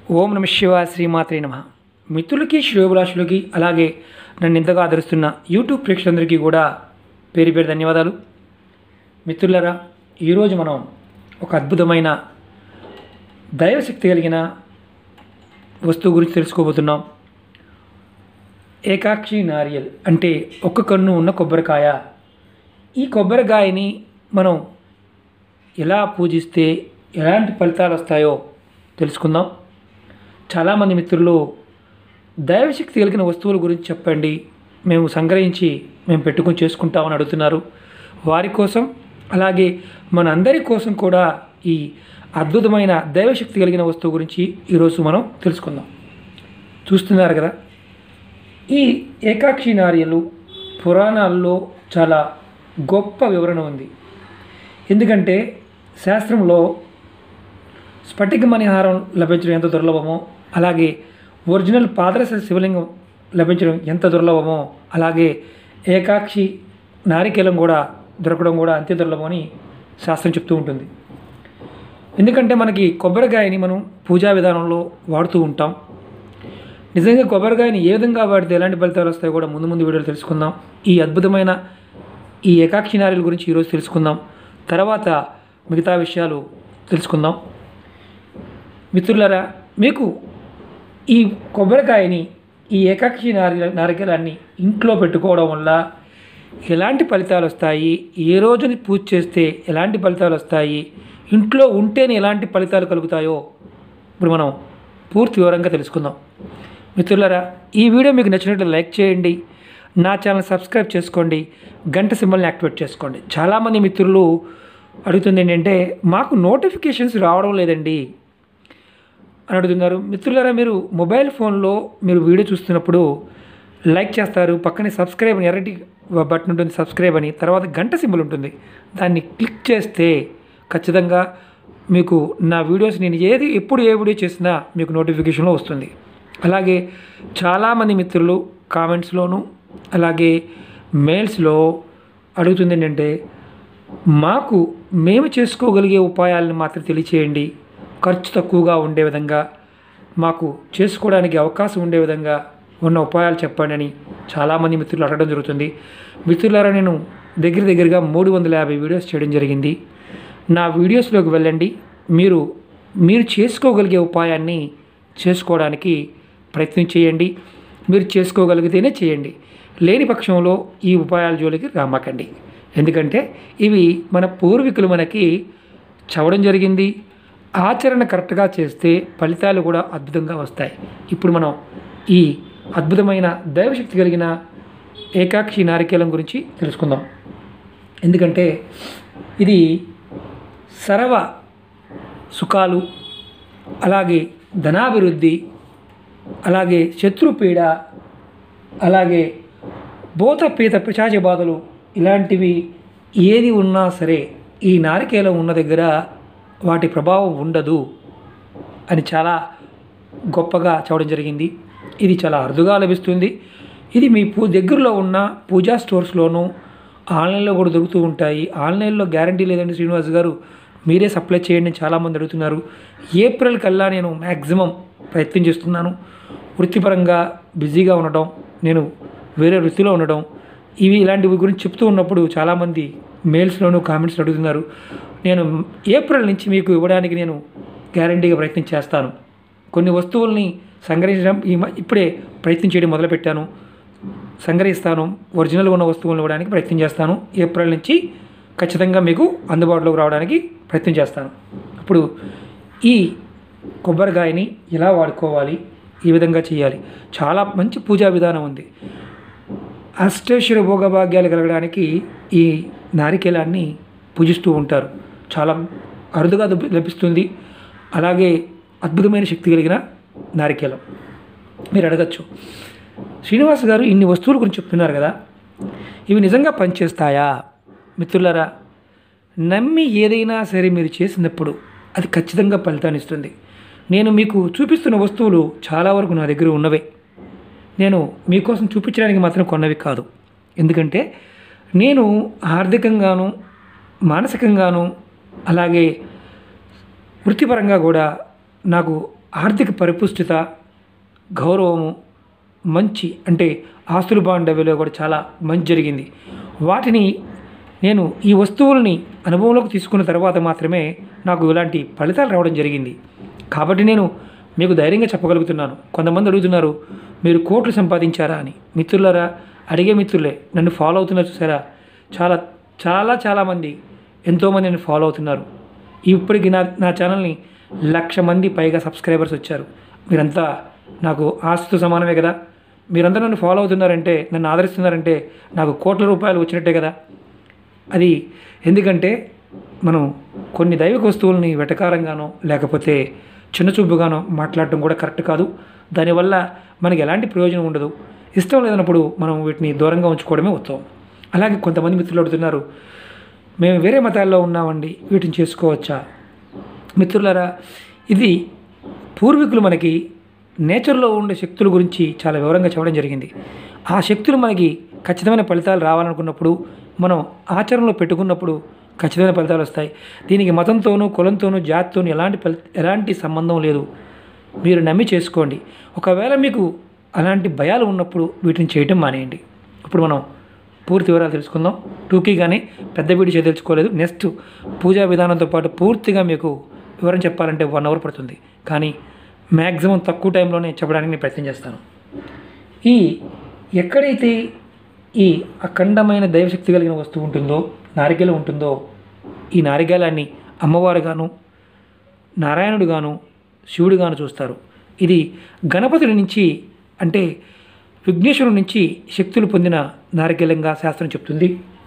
ఓం నమ శివ శ్రీమాత్రే నమ మిత్రులకి శ్రేయోభిలాషులకి అలాగే నన్ను ఇంతగా ఆదరిస్తున్న యూట్యూబ్ ప్రేక్షకులందరికీ కూడా పేరు పేరు ధన్యవాదాలు మిత్రులరా ఈరోజు మనం ఒక అద్భుతమైన దైవశక్తి కలిగిన వస్తువు గురించి తెలుసుకోబోతున్నాం ఏకాక్షి నారియల్ అంటే ఒక్క కన్ను ఉన్న కొబ్బరికాయ ఈ కొబ్బరికాయని మనం ఎలా పూజిస్తే ఎలాంటి ఫలితాలు వస్తాయో తెలుసుకుందాం చాలామంది మిత్రులు దైవశక్తి కలిగిన వస్తువుల గురించి చెప్పండి మేము సంగ్రహించి మేము పెట్టుకొని చేసుకుంటామని అడుగుతున్నారు వారి కోసం అలాగే మన అందరి కోసం కూడా ఈ అద్భుతమైన దైవశక్తి కలిగిన వస్తువు గురించి ఈరోజు మనం తెలుసుకుందాం చూస్తున్నారు కదా ఈ ఏకాక్షి నార్యలు పురాణాల్లో చాలా గొప్ప వివరణ ఉంది ఎందుకంటే శాస్త్రంలో స్ఫటిక మణిహారం లభించడం ఎంత దుర్లభమో అలాగే ఒరిజినల్ పాదరస శివలింగం లభించడం ఎంత దుర్లభమో అలాగే ఏకాక్షి నారికేలం కూడా దొరకడం కూడా అంతే దుర్లభమని శాస్త్రం చెప్తూ ఉంటుంది ఎందుకంటే మనకి కొబ్బరికాయని మనం పూజా విధానంలో వాడుతూ ఉంటాం నిజంగా కొబ్బరికాయని ఏ విధంగా వాడితే ఎలాంటి ఫలితాలు వస్తాయో కూడా ముందు ముందు వీడియోలు తెలుసుకుందాం ఈ అద్భుతమైన ఈ ఏకాక్షి నారీల గురించి ఈరోజు తెలుసుకుందాం తర్వాత మిగతా విషయాలు తెలుసుకుందాం మిత్రులరా మీకు ఈ కొబ్బరికాయని ఈ ఏకాక్షి నారి నారికలాన్ని ఇంట్లో పెట్టుకోవడం వల్ల ఎలాంటి ఫలితాలు వస్తాయి ఏ రోజుని పూజ చేస్తే ఎలాంటి ఫలితాలు వస్తాయి ఇంట్లో ఉంటేనే ఎలాంటి ఫలితాలు కలుగుతాయో ఇప్పుడు మనం పూర్తి వివరంగా తెలుసుకుందాం మిత్రులారా ఈ వీడియో మీకు నచ్చినట్లు లైక్ చేయండి నా ఛానల్ సబ్స్క్రైబ్ చేసుకోండి గంట సింబల్ని యాక్టివేట్ చేసుకోండి చాలామంది మిత్రులు అడుగుతుంది ఏంటంటే మాకు నోటిఫికేషన్స్ రావడం లేదండి అని అడుగుతున్నారు మిత్రులారా మీరు మొబైల్ ఫోన్లో మీరు వీడియో చూస్తున్నప్పుడు లైక్ చేస్తారు పక్కనే సబ్స్క్రైబ్ అని ఎర్రటి బటన్ ఉంటుంది సబ్స్క్రైబ్ అని తర్వాత గంట సింబల్ ఉంటుంది దాన్ని క్లిక్ చేస్తే ఖచ్చితంగా మీకు నా వీడియోస్ నేను ఏది ఎప్పుడు ఏ వీడియో చేసినా మీకు నోటిఫికేషన్లో వస్తుంది అలాగే చాలామంది మిత్రులు కామెంట్స్లోను అలాగే మెయిల్స్లో అడుగుతుంది ఏంటంటే మాకు మేము చేసుకోగలిగే ఉపాయాలను మాత్రం తెలియచేయండి ఖర్చు తక్కువగా ఉండే విధంగా మాకు చేసుకోవడానికి అవకాశం ఉండే విధంగా ఉన్న ఉపాయాలు చెప్పండి అని చాలామంది మిత్రులు అడగడం జరుగుతుంది మిత్రులారా నేను దగ్గర దగ్గరగా మూడు వందల యాభై వీడియోస్ చేయడం జరిగింది నా వీడియోస్లోకి వెళ్ళండి మీరు మీరు చేసుకోగలిగే ఉపాయాన్ని చేసుకోవడానికి ప్రయత్నం చేయండి మీరు చేసుకోగలిగితేనే చేయండి లేని పక్షంలో ఈ ఉపాయాల జోలికి రామాకండి ఎందుకంటే ఇవి మన పూర్వీకులు మనకి చవడం జరిగింది ఆచరణ కరెక్ట్గా చేస్తే ఫలితాలు కూడా అద్భుతంగా వస్తాయి ఇప్పుడు మనం ఈ అద్భుతమైన దైవశక్తి కలిగిన ఏకాక్షి నారికేలం గురించి తెలుసుకుందాం ఎందుకంటే ఇది సర్వ సుఖాలు అలాగే ధనాభివృద్ధి అలాగే శత్రుపీడ అలాగే భూత పీత పిశాచ బాధలు ఇలాంటివి ఏది ఉన్నా సరే ఈ నారికేలం ఉన్న దగ్గర వాటి ప్రభావం ఉండదు అని చాలా గొప్పగా చెప్పడం జరిగింది ఇది చాలా అరుదుగా లభిస్తుంది ఇది మీ పూ దగ్గరలో ఉన్న పూజా స్టోర్స్లోనూ ఆన్లైన్లో కూడా దొరుకుతూ ఉంటాయి ఆన్లైన్లో గ్యారంటీ లేదండి శ్రీనివాస్ గారు మీరే సప్లై చేయండి అని చాలామంది అడుగుతున్నారు ఏప్రిల్ కల్లా నేను మ్యాక్సిమం ప్రయత్నం చేస్తున్నాను వృత్తిపరంగా బిజీగా ఉండటం నేను వేరే వృత్తిలో ఉండడం ఇవి ఇలాంటివి గురించి చెప్తూ ఉన్నప్పుడు చాలామంది మెయిల్స్లోనూ కామెంట్స్ అడుగుతున్నారు నేను ఏప్రిల్ నుంచి మీకు ఇవ్వడానికి నేను గ్యారంటీగా ప్రయత్నం చేస్తాను కొన్ని వస్తువుల్ని సంగ్రహించడం ఈ మ- ఇప్పుడే ప్రయత్నం చేయడం మొదలుపెట్టాను సంగ్రహిస్తాను ఒరిజినల్గా ఉన్న వస్తువులను ఇవ్వడానికి ప్రయత్నం చేస్తాను ఏప్రిల్ నుంచి ఖచ్చితంగా మీకు అందుబాటులోకి రావడానికి ప్రయత్నం చేస్తాను ఇప్పుడు ఈ కొబ్బరికాయని ఎలా వాడుకోవాలి ఈ విధంగా చేయాలి చాలా మంచి పూజా విధానం ఉంది అష్టేశ్వర భోగభాగ్యాలు కలగడానికి ఈ నారికేలాన్ని పూజిస్తూ ఉంటారు చాలా అరుదుగా లభి- లభిస్తుంది అలాగే అద్భుతమైన శక్తి కలిగిన నారికేలం మీరు అడగచ్చు శ్రీనివాస్ గారు ఇన్ని వస్తువుల గురించి చెప్తున్నారు కదా ఇవి నిజంగా పనిచేస్తాయా మిత్రులారా నమ్మి ఏదైనా సరే మీరు చేసినప్పుడు అది ఖచ్చితంగా ఫలితాన్ని ఇస్తుంది నేను మీకు చూపిస్తున్న వస్తువులు చాలా వరకు నా దగ్గర ఉన్నవే నేను మీకోసం చూపించడానికి మాత్రం కొన్నవి కాదు ఎందుకంటే నేను ఆర్థికంగాను మానసికంగాను అలాగే వృత్తిపరంగా కూడా నాకు ఆర్థిక పరిపుష్టిత గౌరవము మంచి అంటే ఆస్తులు బాండవ్యలో కూడా చాలా మంచి జరిగింది వాటిని నేను ఈ వస్తువుల్ని అనుభవంలోకి తీసుకున్న తర్వాత మాత్రమే నాకు ఇలాంటి ఫలితాలు రావడం జరిగింది కాబట్టి నేను మీకు ధైర్యంగా చెప్పగలుగుతున్నాను కొంతమంది అడుగుతున్నారు మీరు కోట్లు సంపాదించారా అని మిత్రులరా అడిగే మిత్రులే నన్ను ఫాలో అవుతున్నారు చూసారా చాలా చాలా చాలామంది ఎంతోమంది నన్ను ఫాలో అవుతున్నారు ఇప్పటికి నా నా ఛానల్ని లక్ష మంది పైగా సబ్స్క్రైబర్స్ వచ్చారు మీరంతా నాకు ఆస్తితో సమానమే కదా మీరంతా నన్ను ఫాలో అవుతున్నారంటే నన్ను ఆదరిస్తున్నారంటే నాకు కోట్ల రూపాయలు వచ్చినట్టే కదా అది ఎందుకంటే మనం కొన్ని దైవిక వస్తువుల్ని వెటకారంగానో లేకపోతే చిన్నచూపుగానో మాట్లాడటం కూడా కరెక్ట్ కాదు దానివల్ల మనకి ఎలాంటి ప్రయోజనం ఉండదు ఇష్టం లేనప్పుడు మనం వీటిని దూరంగా ఉంచుకోవడమే ఉత్తమం అలాగే కొంతమంది మిత్రులు అడుగుతున్నారు మేము వేరే మతాల్లో ఉన్నామండి వీటిని చేసుకోవచ్చా మిత్రులారా ఇది పూర్వీకులు మనకి నేచర్లో ఉండే శక్తుల గురించి చాలా వివరంగా చెప్పడం జరిగింది ఆ శక్తులు మనకి ఖచ్చితమైన ఫలితాలు రావాలనుకున్నప్పుడు మనం ఆచరణలో పెట్టుకున్నప్పుడు ఖచ్చితమైన ఫలితాలు వస్తాయి దీనికి మతంతోనూ కులంతోనూ జాతితోనూ ఎలాంటి ఫలి ఎలాంటి సంబంధం లేదు మీరు నమ్మి చేసుకోండి ఒకవేళ మీకు అలాంటి భయాలు ఉన్నప్పుడు వీటిని చేయటం మానేయండి ఇప్పుడు మనం పూర్తి వివరాలు తెలుసుకుందాం టూకీగానే పెద్ద వీడియో చేసి తెలుసుకోలేదు నెక్స్ట్ పూజా విధానంతో పాటు పూర్తిగా మీకు వివరం చెప్పాలంటే వన్ అవర్ పడుతుంది కానీ మ్యాక్సిమం తక్కువ టైంలోనే చెప్పడానికి నేను ప్రయత్నం చేస్తాను ఈ ఎక్కడైతే ఈ అఖండమైన దైవశక్తి కలిగిన వస్తువు ఉంటుందో నారికేలం ఉంటుందో ఈ నారికేలాన్ని అమ్మవారుగాను నారాయణుడుగాను శివుడుగాను చూస్తారు ఇది గణపతుడి నుంచి అంటే విఘ్నేశ్వరుడి నుంచి శక్తులు పొందిన నారికేలంగా శాస్త్రం చెప్తుంది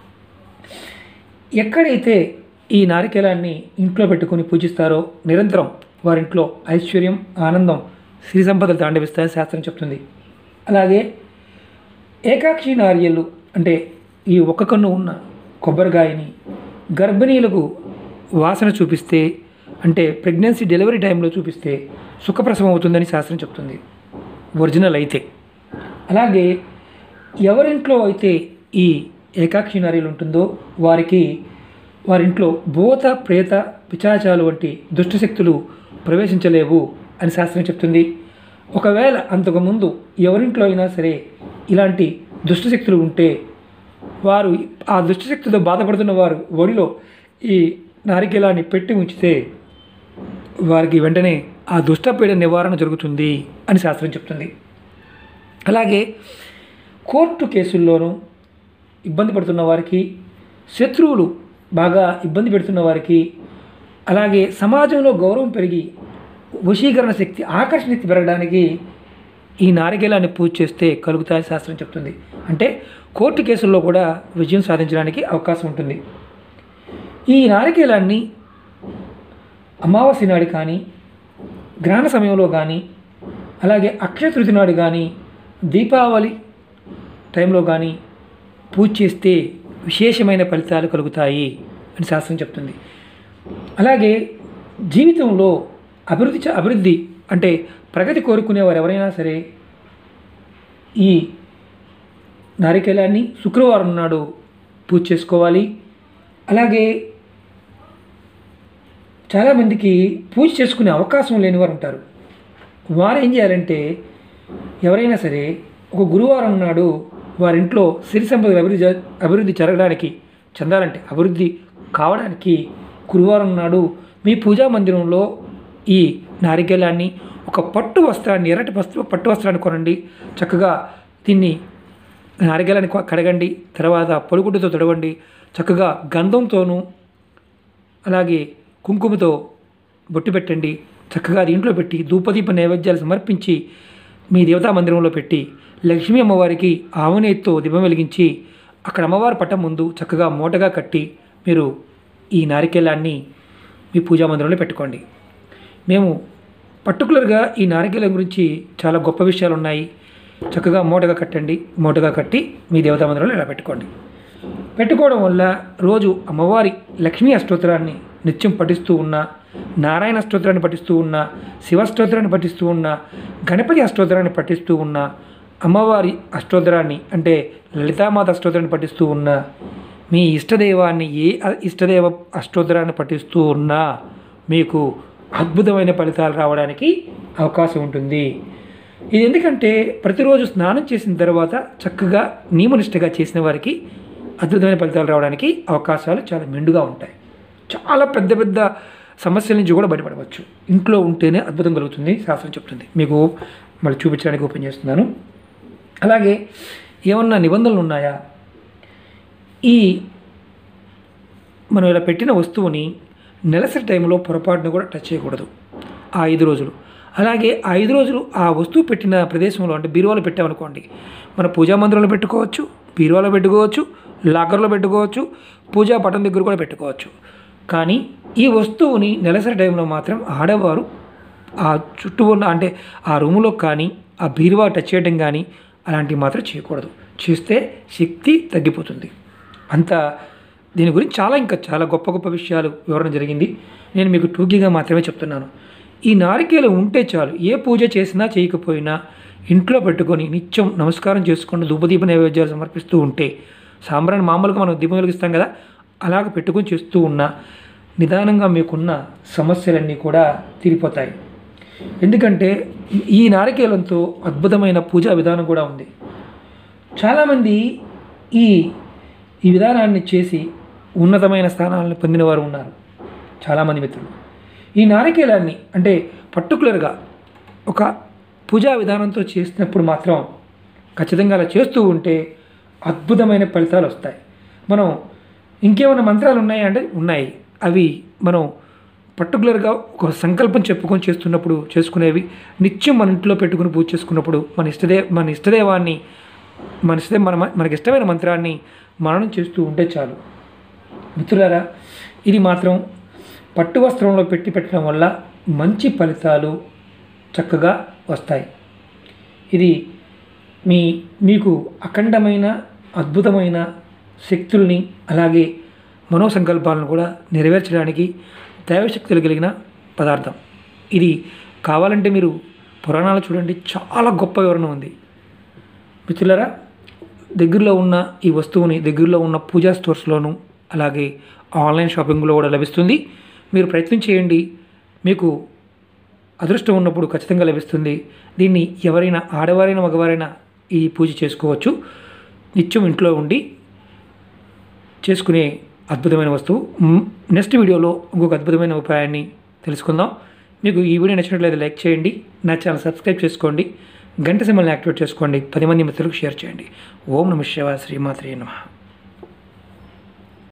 ఎక్కడైతే ఈ నారికేలాన్ని ఇంట్లో పెట్టుకొని పూజిస్తారో నిరంతరం వారింట్లో ఐశ్వర్యం ఆనందం శ్రీ సంపదలు తాండవిస్తాయని శాస్త్రం చెప్తుంది అలాగే ఏకాక్షి నార్యలు అంటే ఈ ఒక్క కన్ను ఉన్న కొబ్బరికాయని గర్భిణీలకు వాసన చూపిస్తే అంటే ప్రెగ్నెన్సీ డెలివరీ టైంలో చూపిస్తే సుఖప్రసవం అవుతుందని శాస్త్రం చెప్తుంది ఒరిజినల్ అయితే అలాగే ఎవరింట్లో అయితే ఈ ఏకాక్షి నారీలు ఉంటుందో వారికి వారింట్లో భూత ప్రేత పిచాచాలు వంటి దుష్టశక్తులు ప్రవేశించలేవు అని శాస్త్రం చెప్తుంది ఒకవేళ అంతకుముందు ఎవరింట్లో అయినా సరే ఇలాంటి దుష్టశక్తులు ఉంటే వారు ఆ దుష్టశక్తితో బాధపడుతున్న వారు ఒడిలో ఈ నారికేలాన్ని పెట్టి ఉంచితే వారికి వెంటనే ఆ దుష్టపీడ నివారణ జరుగుతుంది అని శాస్త్రం చెప్తుంది అలాగే కోర్టు కేసుల్లోనూ ఇబ్బంది పడుతున్న వారికి శత్రువులు బాగా ఇబ్బంది పెడుతున్న వారికి అలాగే సమాజంలో గౌరవం పెరిగి వశీకరణ శక్తి ఆకర్షణ శక్తి పెరగడానికి ఈ నారికేలాన్ని పూజ చేస్తే కలుగుతాయని శాస్త్రం చెప్తుంది అంటే కోర్టు కేసుల్లో కూడా విజయం సాధించడానికి అవకాశం ఉంటుంది ఈ నారికేలాన్ని అమావాస్య నాడు కానీ గ్రహణ సమయంలో కానీ అలాగే అక్షయ తృతీయ నాడు కానీ దీపావళి టైంలో కానీ పూజ చేస్తే విశేషమైన ఫలితాలు కలుగుతాయి అని శాస్త్రం చెప్తుంది అలాగే జీవితంలో అభివృద్ధి చ- అభివృద్ధి అంటే ప్రగతి కోరుకునేవారు ఎవరైనా సరే ఈ నారికేలాన్ని శుక్రవారం నాడు పూజ చేసుకోవాలి అలాగే చాలామందికి పూజ చేసుకునే అవకాశం లేని వారు ఉంటారు వారు ఏం చేయాలంటే ఎవరైనా సరే ఒక గురువారం నాడు వారింట్లో సిరి సంపదలు అభివృద్ధి జ- అభివృద్ధి జరగడానికి చెందాలంటే అభివృద్ధి కావడానికి గురువారం నాడు మీ పూజా మందిరంలో ఈ నారికేలాన్ని ఒక పట్టు వస్త్రాన్ని ఎర్రటి వస్త్ర పట్టు వస్త్రాన్ని కొనండి చక్కగా దీన్ని నారికేలాన్ని కొ- కడగండి తర్వాత పొడిగుడ్డతో తొడవండి చక్కగా గంధంతోనూ అలాగే కుంకుమతో బొట్టు పెట్టండి చక్కగా అది ఇంట్లో పెట్టి ధూపదీప నైవేద్యాలు సమర్పించి మీ దేవతా మందిరంలో పెట్టి లక్ష్మీ అమ్మవారికి ఆవునేతితో దీపం వెలిగించి అక్కడ అమ్మవారి పట్టం ముందు చక్కగా మూటగా కట్టి మీరు ఈ నారికేలాన్ని మీ పూజా మందిరంలో పెట్టుకోండి మేము పర్టికులర్గా ఈ నారికేలం గురించి చాలా గొప్ప విషయాలు ఉన్నాయి చక్కగా మూటగా కట్టండి మూటగా కట్టి మీ దేవతా మందిరంలో ఇలా పెట్టుకోండి పెట్టుకోవడం వల్ల రోజు అమ్మవారి లక్ష్మీ అష్టోత్తరాన్ని నిత్యం పఠిస్తూ ఉన్న నారాయణ అష్టోత్తరాన్ని పఠిస్తూ ఉన్న శివ అష్టోత్తరాన్ని పఠిస్తూ ఉన్న గణపతి అష్టోత్తరాన్ని పఠిస్తూ ఉన్న అమ్మవారి అష్టోత్తరాన్ని అంటే లలితామాత అష్టోత్తరాన్ని పఠిస్తూ ఉన్న మీ ఇష్టదైవాన్ని ఏ అ- ఇష్టదైవ అష్టోత్తరాన్ని పఠిస్తూ ఉన్నా మీకు అద్భుతమైన ఫలితాలు రావడానికి అవకాశం ఉంటుంది ఇది ఎందుకంటే ప్రతిరోజు స్నానం చేసిన తర్వాత చక్కగా నియమనిష్టగా చేసిన వారికి అద్భుతమైన ఫలితాలు రావడానికి అవకాశాలు చాలా మెండుగా ఉంటాయి చాలా పెద్ద పెద్ద సమస్యల నుంచి కూడా బయటపడవచ్చు ఇంట్లో ఉంటేనే అద్భుతం కలుగుతుంది శాస్త్రం చెప్తుంది మీకు మళ్ళీ చూపించడానికి ఓపెన్ చేస్తున్నాను అలాగే ఏమన్నా నిబంధనలు ఉన్నాయా ఈ మనం ఇలా పెట్టిన వస్తువుని నెలసరి టైంలో పొరపాటును కూడా టచ్ చేయకూడదు ఆ ఐదు రోజులు అలాగే ఆ ఐదు రోజులు ఆ వస్తువు పెట్టిన ప్రదేశంలో అంటే బీరువాలో పెట్టామనుకోండి మన పూజా మందిరంలో పెట్టుకోవచ్చు బీరువాలో పెట్టుకోవచ్చు లాకర్లో పెట్టుకోవచ్చు పూజా పటం దగ్గర కూడా పెట్టుకోవచ్చు కానీ ఈ వస్తువుని నెలసరి టైంలో మాత్రం ఆడవారు ఆ చుట్టూ ఉన్న అంటే ఆ రూములో కానీ ఆ బీరువా టచ్ చేయడం కానీ అలాంటివి మాత్రం చేయకూడదు చేస్తే శక్తి తగ్గిపోతుంది అంత దీని గురించి చాలా ఇంకా చాలా గొప్ప గొప్ప విషయాలు వివరణ జరిగింది నేను మీకు టూకీగా మాత్రమే చెప్తున్నాను ఈ నారికేలు ఉంటే చాలు ఏ పూజ చేసినా చేయకపోయినా ఇంట్లో పెట్టుకొని నిత్యం నమస్కారం చేసుకొని ధూపదీప నైవేద్యాలు సమర్పిస్తూ ఉంటే సాంబ్రాన్ని మామూలుగా మనం దీపం వెలిగిస్తాం కదా అలాగ పెట్టుకొని చేస్తూ ఉన్నా నిదానంగా మీకున్న సమస్యలన్నీ కూడా తీరిపోతాయి ఎందుకంటే ఈ నారికేలంతో అద్భుతమైన పూజా విధానం కూడా ఉంది చాలామంది ఈ ఈ విధానాన్ని చేసి ఉన్నతమైన స్థానాలను పొందిన వారు ఉన్నారు చాలామంది మిత్రులు ఈ నారికేలాన్ని అంటే పర్టికులర్గా ఒక పూజా విధానంతో చేసినప్పుడు మాత్రం ఖచ్చితంగా అలా చేస్తూ ఉంటే అద్భుతమైన ఫలితాలు వస్తాయి మనం ఇంకేమైనా మంత్రాలు ఉన్నాయా అంటే ఉన్నాయి అవి మనం పర్టికులర్గా ఒక సంకల్పం చెప్పుకొని చేస్తున్నప్పుడు చేసుకునేవి నిత్యం మన ఇంట్లో పెట్టుకుని పూజ చేసుకున్నప్పుడు మన ఇష్టదే మన ఇష్టదేవాన్ని మన ఇష్టదే మన మనకి ఇష్టమైన మంత్రాన్ని మననం చేస్తూ ఉంటే చాలు మిత్రులారా ఇది మాత్రం పట్టు వస్త్రంలో పెట్టి పెట్టడం వల్ల మంచి ఫలితాలు చక్కగా వస్తాయి ఇది మీ మీకు అఖండమైన అద్భుతమైన శక్తుల్ని అలాగే మనోసంకల్పాలను కూడా నెరవేర్చడానికి దైవశక్తులు కలిగిన పదార్థం ఇది కావాలంటే మీరు పురాణాలు చూడండి చాలా గొప్ప వివరణ ఉంది మిత్రులారా దగ్గరలో ఉన్న ఈ వస్తువుని దగ్గరలో ఉన్న పూజా స్టోర్స్లోను అలాగే ఆన్లైన్ షాపింగ్లో కూడా లభిస్తుంది మీరు ప్రయత్నం చేయండి మీకు అదృష్టం ఉన్నప్పుడు ఖచ్చితంగా లభిస్తుంది దీన్ని ఎవరైనా ఆడవారైనా మగవారైనా ఈ పూజ చేసుకోవచ్చు నిత్యం ఇంట్లో ఉండి చేసుకునే అద్భుతమైన వస్తువు మ్, నెక్స్ట్ వీడియోలో ఇంకొక అద్భుతమైన ఉపాయాన్ని తెలుసుకుందాం మీకు ఈ వీడియో నచ్చినట్లయితే లైక్ చేయండి నా ఛానల్ సబ్స్క్రైబ్ చేసుకోండి గంట సింబల్ని యాక్టివేట్ చేసుకోండి పది మంది మిత్రులకు షేర్ చేయండి ఓం నమ శివాయ శ్రీమాత్రే నమః